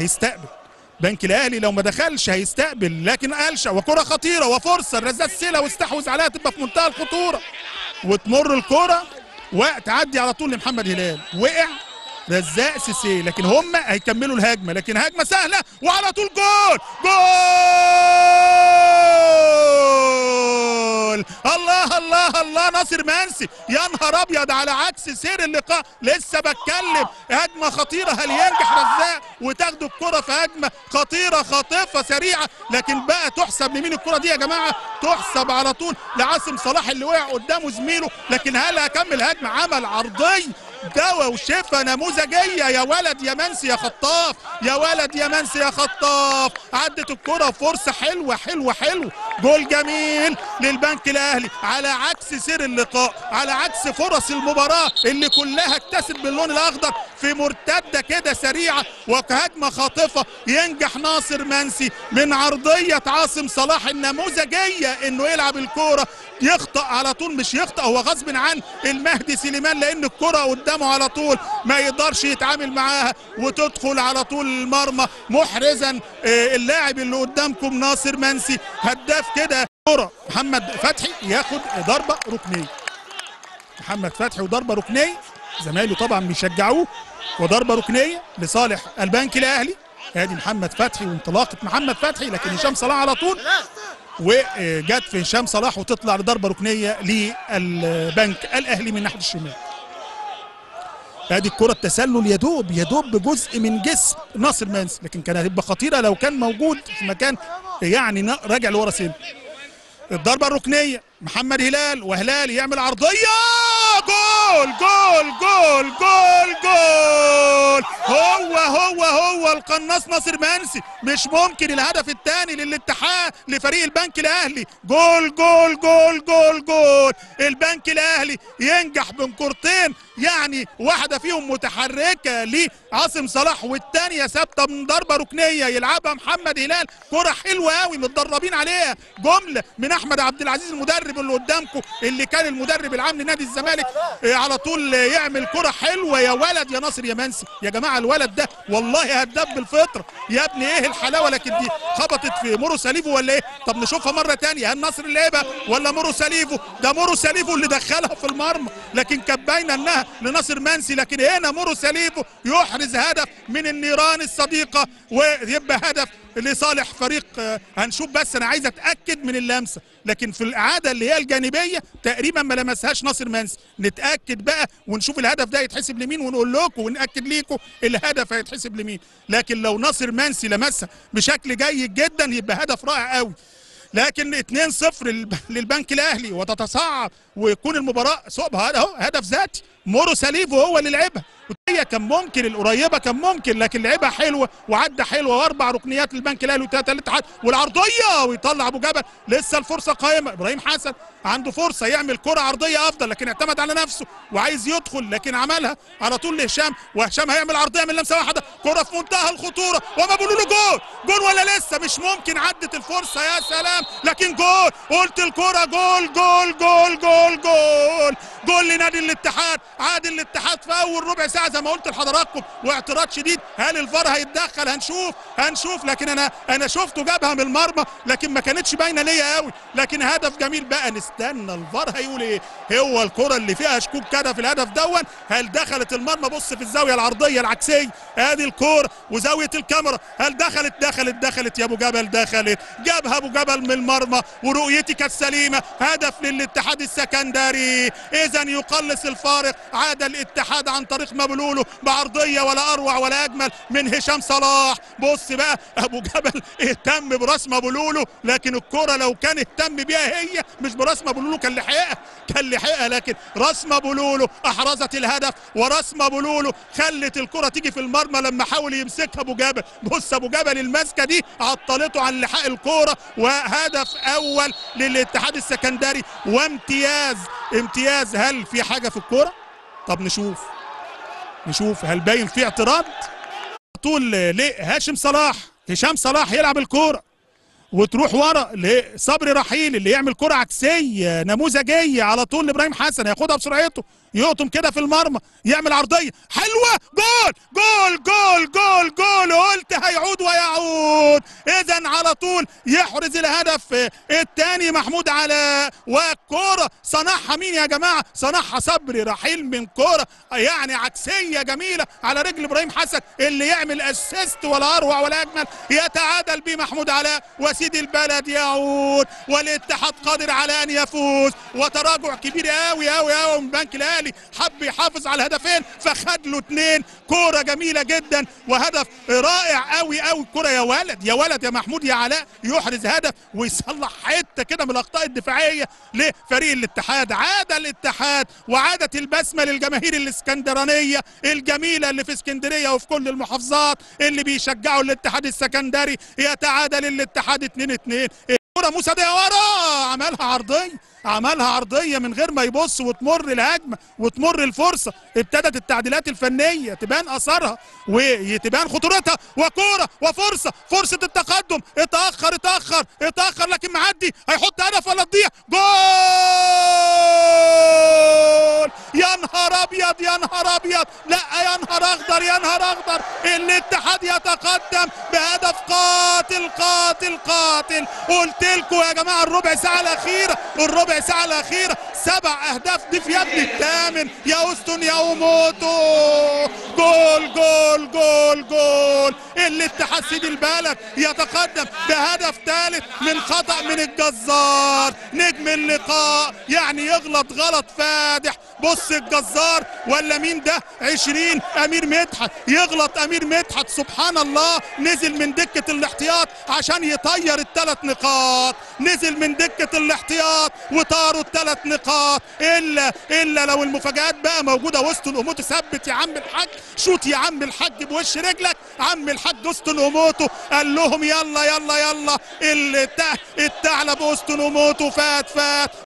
هيستقبل بنك الاهلي لو ما دخلش هيستقبل لكن قلشه وكره خطيره وفرصه الرزاز سيلا واستحوذ عليها تبقى في منتهى الخطوره وتمر الكره وتعدي على طول لمحمد هلال وقع رزاق سيسي لكن هم هيكملوا الهجمه لكن هجمه سهله وعلى طول جول جول الله الله الله ناصر منسي يا نهار ابيض على عكس سير اللقاء لسه بتكلم هجمه خطيره هل ينجح رزاق وتاخدوا الكره في هجمه خطيره خاطفه سريعه لكن بقى تحسب لمين الكره دي يا جماعه تحسب على طول لعاصم صلاح اللي وقع قدامه زميله لكن هل هكمل هجمه عمل عرضيه دواء وشفا نموذجيه يا ولد يا منسي يا خطاف يا ولد يا منسي يا خطاف عدت الكره فرصه حلوه حلوه حلوه جول جميل للبنك الاهلي على عكس سير اللقاء على عكس فرص المباراه اللي كلها اكتسب باللون الاخضر في مرتده كده سريعه وهجمه خاطفه ينجح ناصر منسي من عرضيه عاصم صلاح النموذجيه انه يلعب الكوره يخطأ على طول مش يخطأ هو غصب عن المهدي سليمان لان الكره قدامه على طول ما يقدرش يتعامل معاها وتدخل على طول المرمى محرزا آه، اللاعب اللي قدامكم ناصر منسي هداف كده كره محمد فتحي ياخد ضربه ركنيه محمد فتحي وضربه ركنيه زمايله طبعا بيشجعوه وضربه ركنيه لصالح البنك الاهلي ادي محمد فتحي وانطلاقه محمد فتحي لكن هشام صلاح على طول وجت في هشام صلاح وتطلع لضربه ركنيه للبنك الاهلي من ناحيه الشمال ادي الكره التسلل يدوب يدوب بجزء من جسم ناصر منسي لكن كانت هتبقى خطيره لو كان موجود في مكان يعني نا- راجع لورا سن الضربه الركنيه محمد هلال وهلال يعمل عرضيه جول جول جول جول جول هو هو هو القناص ناصر منسي مش ممكن الهدف الثاني للاتحاد لفريق البنك الاهلي جول جول جول جول جول البنك الاهلي ينجح بكورتين يعني واحده فيهم متحركه لعاصم صلاح والثانيه ثابته من ضربه ركنيه يلعبها محمد هلال كره حلوه قوي متدربين عليها جمله من احمد عبد العزيز المدرب اللي قدامكم اللي كان المدرب العام لنادي الزمالك آه، على طول آه، يعمل كره حلوه يا ولد يا ناصر يا منسي يا جماعه الولد ده والله هداف بالفطره يا ابني ايه الحلاوه لكن دي خبطت في مورو ساليفو ولا ايه طب نشوفها مره تانية هل ناصر اللي لعبها ولا مورو ساليفو ده مورو ساليفو اللي دخلها في المرمى لكن كانت باينه انها لناصر منسي لكن هنا مورو ساليفو يحرز هدف من النيران الصديقه ويبقى هدف لصالح فريق آه، هنشوف بس انا عايز اتاكد من اللمسه لكن في الاعاده اللي هي الجانبيه تقريبا ما لمسهاش ناصر منسي نتاكد بقى ونشوف الهدف ده يتحسب لمين ونقول لكم وناكد ليكم الهدف هيتحسب لمين لكن لو ناصر منسي لمسها بشكل جيد جدا يبقى هدف رائع قوي لكن 2-0 للب- للبنك الاهلي وتتصاعد ويكون المباراه صعبه هذا اهو هدف ذاتي مورو ساليفو هو اللي لعبها هي كان ممكن القريبه كان ممكن لكن لعبها حلوه وعدى حلوه واربع ركنيات للبنك الاهلي وثلاثه للاتحاد والعرضيه ويطلع ابو جبل لسه الفرصه قائمه ابراهيم حسن عنده فرصه يعمل كره عرضيه افضل لكن اعتمد على نفسه وعايز يدخل لكن عملها على طول لهشام وهشام هيعمل عرضيه من لمسه واحده كره في منتهى الخطوره وما بيقولوا له جول جول ولا لسه مش ممكن عدت الفرصه يا سلام لكن جول قلت الكره جول جول جول جول جول جول لنادي الاتحاد عاد الاتحاد في اول ربع ساعه زي ما قلت لحضراتكم واعتراض شديد هل الفار هيتدخل هنشوف هنشوف لكن انا انا شفته جابها من المرمى لكن ما كانتش باينه ليا قوي لكن هدف جميل بقى نستنى الفار هيقول ايه هو الكره اللي فيها شكوك كده في الهدف دون هل دخلت المرمى بص في الزاويه العرضيه العكسيه ادي الكوره وزاويه الكاميرا هل دخلت دخلت دخلت يا ابو جبل دخلت جابها ابو جبل من المرمى ورؤيتي كانت سليمه هدف للاتحاد السكندري اذا يقلص الفارق عاد الاتحاد عن طريق مبلولو بعرضيه ولا اروع ولا اجمل من هشام صلاح بص بقى ابو جبل اهتم براس مبلولو لكن الكره لو كان اهتم بيها هي مش براس مبلولو كان لحقها كان لحقها لكن راس مبلولو احرزت الهدف وراس مبلولو خلت الكره تيجي في المرمى لما حاول يمسكها ابو جبل بص ابو جبل المسكه دي عطلته عن لحاق الكوره وهدف اول للاتحاد السكندري وامتياز امتياز هل في حاجه في الكوره طب نشوف نشوف هل باين في اعتراض طول لهاشم صلاح هشام صلاح يلعب الكوره وتروح ورا لصبري رحيل اللي يعمل كرة عكسية نموذجية على طول لابراهيم حسن ياخدها بسرعته يقطم كده في المرمى يعمل عرضية حلوة جول جول جول جول جول قلت هيعود ويعود اذا على طول يحرز الهدف الثاني محمود علاء والكرة صنعها مين يا جماعة صنعها صبري رحيل من كرة يعني عكسية جميلة على رجل ابراهيم حسن اللي يعمل اسيست ولا اروع ولا اجمل يتعادل بيه محمود علاء وسيد البلد يعود والاتحاد قادر على ان يفوز وتراجع كبير قوي قوي قوي من البنك الاهلي حب يحافظ على الهدفين فخد له اثنين كوره جميله جدا وهدف رائع قوي قوي كوره يا ولد يا ولد يا محمود يا علاء يحرز هدف ويصلح حته كده من الاخطاء الدفاعيه لفريق الاتحاد عاد الاتحاد وعادت البسمه للجماهير الاسكندرانيه الجميله اللي في اسكندريه وفي كل المحافظات اللي بيشجعوا الاتحاد السكندري يتعادل الاتحاد 2 2 كرة موسى ورا عملها عرضية عملها عرضية من غير ما يبص وتمر الهجمة وتمر الفرصة ابتدت التعديلات الفنية تبان أثرها وتبان خطورتها وكورة وفرصة فرصة التقدم اتأخر اتأخر اتأخر لكن معدي هيحط هدف ولا تضيع جول يا نهار أبيض يا نهار أبيض لا يا نهار أخضر يا نهار أخضر الاتحاد يتقدم بهدف قاتل قاتل قاتل قلت لكم يا جماعة الربع ساعة الأخيرة الربع ساعة الأخيرة سبع أهداف ضيف يا ابني الثامن يا أستون يا أوموتو جول جول جول جول الاتحاد سيد البلد يتقدم بهدف ثالث من خطأ من الجزار نجم اللقاء يعني يغلط غلط فادح بص الجزار ولا مين ده عشرين أمير مدحت يغلط أمير مدحت سبحان الله نزل من دكة الاحتياط عشان يطير الثلاث نقاط نزل من دكة الاحتياط وطاروا الثلاث نقاط إلا إلا لو المفاجآت بقى موجودة وسط الأموت ثبت يا عم الحاج شوت يا عم الحاج بوش رجلك عم الحاج وسط الأموتو قال لهم يلا يلا يلا التع... الثعلب وسط الأموتو فات فات